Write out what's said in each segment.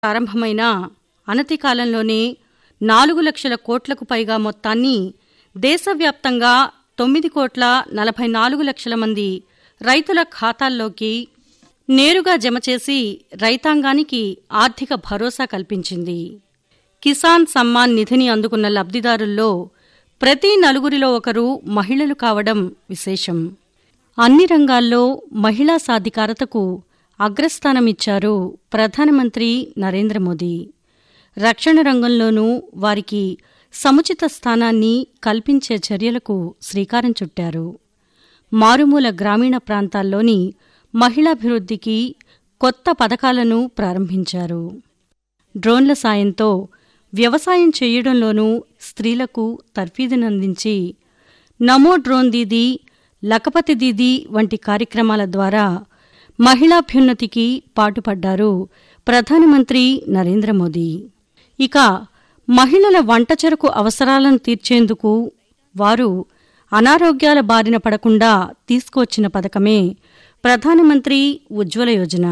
ప్రారంభమైన అనతి కాలంలోనే నాలుగు లక్షల కోట్లకు పైగా మొత్తాన్ని దేశవ్యాప్తంగా తొమ్మిది కోట్ల నలభై నాలుగు లక్షల మంది రైతుల ఖాతాల్లోకి నేరుగా జమ చేసి రైతాంగానికి ఆర్థిక భరోసా కల్పించింది కిసాన్ సమ్మాన్ నిధిని అందుకున్న లబ్ధిదారుల్లో ప్రతి నలుగురిలో ఒకరు మహిళలు కావడం విశేషం అన్ని రంగాల్లో మహిళా సాధికారతకు అగ్రస్థానమిచ్చారు ప్రధానమంత్రి నరేంద్ర మోదీ రక్షణ రంగంలోనూ వారికి సముచిత స్థానాన్ని కల్పించే చర్యలకు శ్రీకారం చుట్టారు మారుమూల గ్రామీణ ప్రాంతాల్లోని మహిళాభివృద్ధికి కొత్త పథకాలను ప్రారంభించారు డ్రోన్ల సాయంతో వ్యవసాయం చేయడంలోనూ స్త్రీలకు తర్ఫీదునందించి నమో డ్రోన్ దీదీ లఖపతి దీదీ వంటి కార్యక్రమాల ద్వారా మహిళాభ్యున్నతికి పాటుపడ్డారు ప్రధానమంత్రి నరేంద్ర మోదీ ఇక మహిళల వంటచెరకు అవసరాలను తీర్చేందుకు వారు అనారోగ్యాల బారిన పడకుండా తీసుకువచ్చిన పథకమే ప్రధానమంత్రి ఉజ్వల యోజన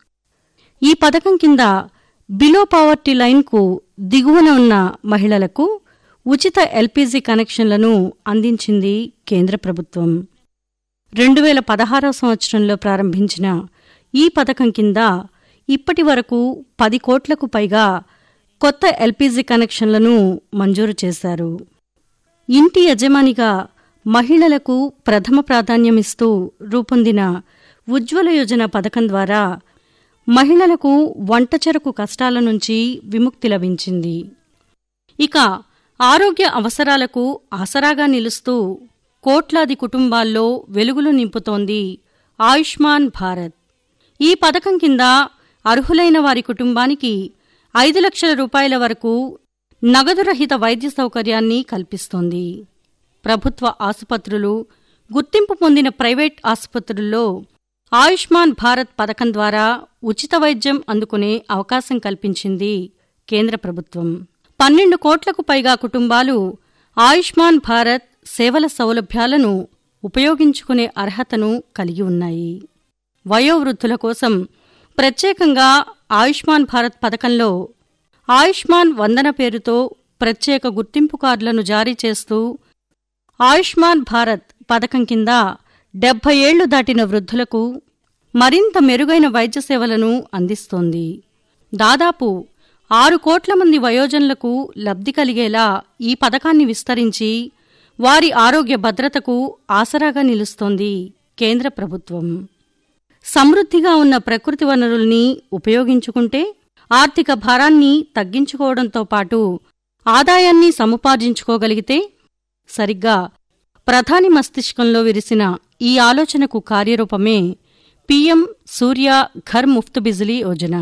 ఈ పథకం కింద బిలో పావర్టీ లైన్కు దిగువన ఉన్న మహిళలకు ఉచిత ఎల్పీజీ కనెక్షన్లను అందించింది కేంద్ర ప్రభుత్వం రెండు వేల పదహారవ సంవత్సరంలో ప్రారంభించిన ఈ పథకం కింద ఇప్పటి వరకు పది కోట్లకు పైగా కొత్త ఎల్పీజీ కనెక్షన్లను మంజూరు చేశారు ఇంటి యజమానిగా మహిళలకు ప్రథమ ప్రాధాన్యమిస్తూ రూపొందిన ఉజ్వల యోజన పథకం ద్వారా మహిళలకు వంటచెరకు కష్టాల నుంచి విముక్తి లభించింది ఇక ఆరోగ్య అవసరాలకు ఆసరాగా నిలుస్తూ కోట్లాది కుటుంబాల్లో వెలుగులు నింపుతోంది ఆయుష్మాన్ భారత్ ఈ పథకం కింద అర్హులైన వారి కుటుంబానికి ఐదు లక్షల రూపాయల వరకు నగదురహిత వైద్య సౌకర్యాన్ని కల్పిస్తోంది ప్రభుత్వ ఆసుపత్రులు గుర్తింపు పొందిన ప్రైవేట్ ఆసుపత్రుల్లో ఆయుష్మాన్ భారత్ పథకం ద్వారా ఉచిత వైద్యం అందుకునే అవకాశం కల్పించింది కేంద్ర ప్రభుత్వం పన్నెండు కోట్లకు పైగా కుటుంబాలు ఆయుష్మాన్ భారత్ సేవల సౌలభ్యాలను ఉపయోగించుకునే అర్హతను కలిగి ఉన్నాయి వయోవృద్ధుల కోసం ప్రత్యేకంగా ఆయుష్మాన్ భారత్ పథకంలో ఆయుష్మాన్ వందన పేరుతో ప్రత్యేక గుర్తింపు కార్డులను జారీ చేస్తూ ఆయుష్మాన్ భారత్ పథకం కింద డెబ్బై ఏళ్లు దాటిన వృద్ధులకు మరింత మెరుగైన వైద్య సేవలను అందిస్తోంది దాదాపు ఆరు కోట్ల మంది వయోజనులకు లబ్ధి కలిగేలా ఈ పథకాన్ని విస్తరించి వారి ఆరోగ్య భద్రతకు ఆసరాగా నిలుస్తోంది కేంద్ర ప్రభుత్వం సమృద్ధిగా ఉన్న ప్రకృతి వనరుల్ని ఉపయోగించుకుంటే ఆర్థిక భారాన్ని తగ్గించుకోవడంతో పాటు ఆదాయాన్ని సముపార్జించుకోగలిగితే సరిగ్గా ప్రధాని మస్తిష్కంలో విరిసిన ఈ ఆలోచనకు కార్యరూపమే పీఎం సూర్య ఘర్ ముఫ్త్ బిజిలీ యోజన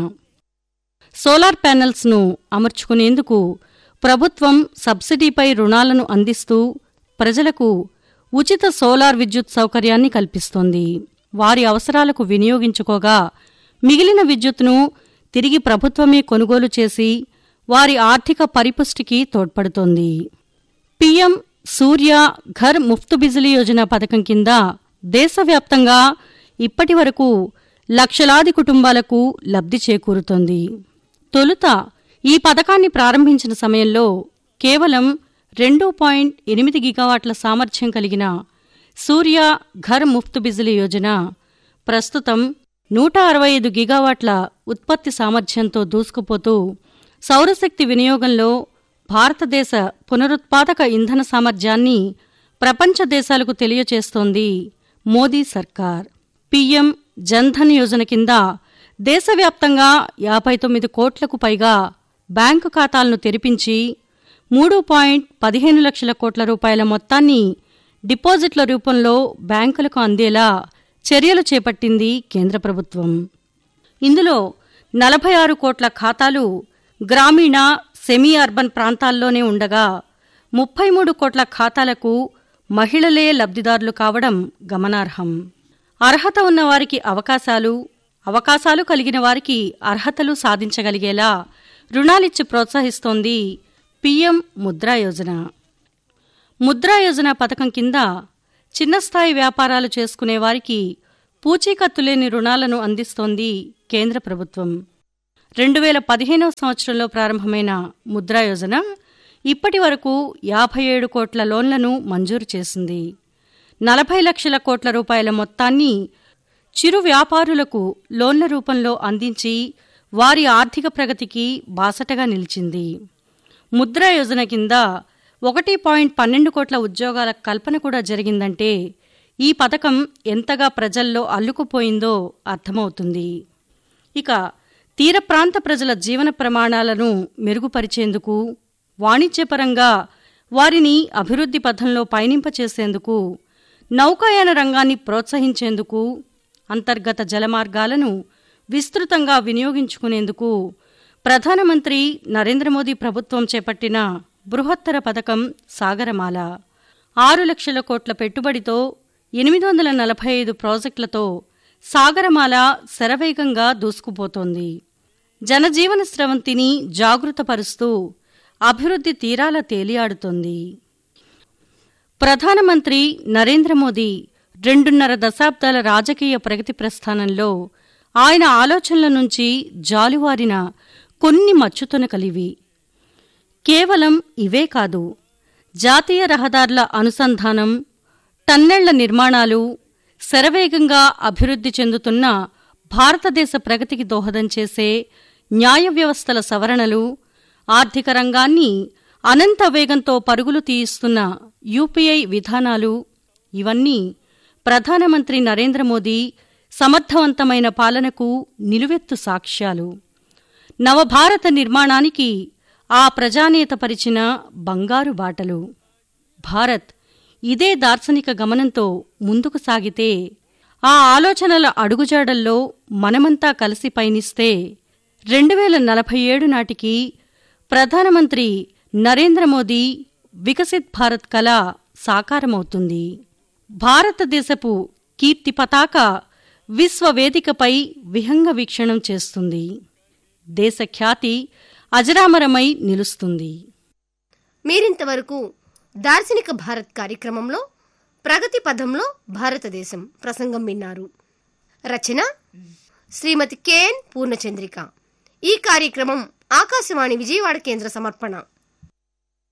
సోలార్ ప్యానెల్స్ను అమర్చుకునేందుకు ప్రభుత్వం సబ్సిడీపై రుణాలను అందిస్తూ ప్రజలకు ఉచిత సోలార్ విద్యుత్ సౌకర్యాన్ని కల్పిస్తోంది వారి అవసరాలకు వినియోగించుకోగా మిగిలిన విద్యుత్తును తిరిగి ప్రభుత్వమే కొనుగోలు చేసి వారి ఆర్థిక పరిపుష్టికి తోడ్పడుతోంది పీఎం సూర్య ఘర్ ముఫ్త్ బిజిలీ యోజన పథకం కింద దేశవ్యాప్తంగా ఇప్పటి వరకు లక్షలాది కుటుంబాలకు లబ్ధి చేకూరుతోంది తొలుత ఈ పథకాన్ని ప్రారంభించిన సమయంలో కేవలం రెండు పాయింట్ ఎనిమిది గిగావాట్ల సామర్థ్యం కలిగిన సూర్య ఘర్ ముఫ్త్ బిజిలీ యోజన ప్రస్తుతం నూట అరవై ఐదు గిగావాట్ల ఉత్పత్తి సామర్థ్యంతో దూసుకుపోతూ సౌరశక్తి వినియోగంలో భారతదేశ పునరుత్పాదక ఇంధన సామర్థ్యాన్ని ప్రపంచ దేశాలకు తెలియచేస్తోంది మోదీ సర్కార్ పీఎం జన్ధన్ యోజన కింద దేశవ్యాప్తంగా యాభై తొమ్మిది కోట్లకు పైగా బ్యాంకు ఖాతాలను తెరిపించి మూడు పాయింట్ పదిహేను లక్షల కోట్ల రూపాయల మొత్తాన్ని డిపాజిట్ల రూపంలో బ్యాంకులకు అందేలా చర్యలు చేపట్టింది కేంద్ర ప్రభుత్వం ఇందులో నలభై ఆరు కోట్ల ఖాతాలు గ్రామీణ సెమీ అర్బన్ ప్రాంతాల్లోనే ఉండగా ముప్పై మూడు కోట్ల ఖాతాలకు మహిళలే లబ్ధిదారులు కావడం గమనార్హం అర్హత ఉన్న వారికి అవకాశాలు అవకాశాలు కలిగిన వారికి అర్హతలు సాధించగలిగేలా రుణాలిచ్చి ప్రోత్సహిస్తోంది పీఎం ముద్రా యోజన ముద్రా యోజన పథకం కింద చిన్నస్థాయి వ్యాపారాలు చేసుకునే వారికి పూచీకత్తు లేని రుణాలను అందిస్తోంది కేంద్ర ప్రభుత్వం రెండు వేల పదిహేనవ సంవత్సరంలో ప్రారంభమైన ముద్రా యోజన ఇప్పటి వరకు యాభై ఏడు కోట్ల లోన్లను మంజూరు చేసింది నలభై లక్షల కోట్ల రూపాయల మొత్తాన్ని చిరు వ్యాపారులకు లోన్ల రూపంలో అందించి వారి ఆర్థిక ప్రగతికి బాసటగా నిలిచింది ముద్రా యోజన కింద ఒకటి పాయింట్ పన్నెండు కోట్ల ఉద్యోగాల కల్పన కూడా జరిగిందంటే ఈ పథకం ఎంతగా ప్రజల్లో అల్లుకుపోయిందో అర్థమవుతుంది ఇక తీర ప్రాంత ప్రజల జీవన ప్రమాణాలను మెరుగుపరిచేందుకు వాణిజ్యపరంగా వారిని అభివృద్ధి పథంలో పయనింపచేసేందుకు నౌకాయాన రంగాన్ని ప్రోత్సహించేందుకు అంతర్గత జలమార్గాలను విస్తృతంగా వినియోగించుకునేందుకు ప్రధానమంత్రి నరేంద్ర మోదీ ప్రభుత్వం చేపట్టిన బృహత్తర పథకం సాగరమాల ఆరు లక్షల కోట్ల పెట్టుబడితో ఎనిమిది వందల నలభై ఐదు ప్రాజెక్టులతో సాగరమాల శరవేగంగా దూసుకుపోతోంది జనజీవన స్రవంతిని జాగృతపరుస్తూ అభివృద్ధి తీరాల తేలియాడుతోంది ప్రధానమంత్రి నరేంద్ర మోదీ రెండున్నర దశాబ్దాల రాజకీయ ప్రగతి ప్రస్థానంలో ఆయన ఆలోచనల నుంచి జాలువారిన కొన్ని మచ్చుతునకలివి కేవలం ఇవే కాదు జాతీయ రహదారుల అనుసంధానం టన్నెళ్ల నిర్మాణాలు శరవేగంగా అభివృద్ధి చెందుతున్న భారతదేశ ప్రగతికి దోహదం చేసే న్యాయ వ్యవస్థల సవరణలు ఆర్థిక రంగాన్ని అనంత వేగంతో పరుగులు తీయిస్తున్న యూపీఐ విధానాలు ఇవన్నీ ప్రధానమంత్రి నరేంద్ర మోదీ సమర్థవంతమైన పాలనకు నిలువెత్తు సాక్ష్యాలు నవభారత నిర్మాణానికి ఆ ప్రజానేత పరిచిన బంగారు బాటలు భారత్ ఇదే దార్శనిక గమనంతో ముందుకు సాగితే ఆ ఆలోచనల అడుగుజాడల్లో మనమంతా కలిసి పయనిస్తే రెండు వేల నలభై ఏడు నాటికి ప్రధానమంత్రి నరేంద్ర మోదీ వికసిత్ భారత్ కళ సాకారమవుతుంది భారతదేశపు కీర్తి పతాక విశ్వవేదికపై విహంగ వీక్షణం చేస్తుంది దేశ ఖ్యాతి అజరామరమై నిలుస్తుంది మీరింతవరకు దార్శనిక భారత్ కార్యక్రమంలో ప్రగతి పథంలో భారతదేశం ప్రసంగం విన్నారు రచన శ్రీమతి కెఎన్ పూర్ణచంద్రిక ఈ కార్యక్రమం ఆకాశవాణి విజయవాడ కేంద్ర సమర్పణ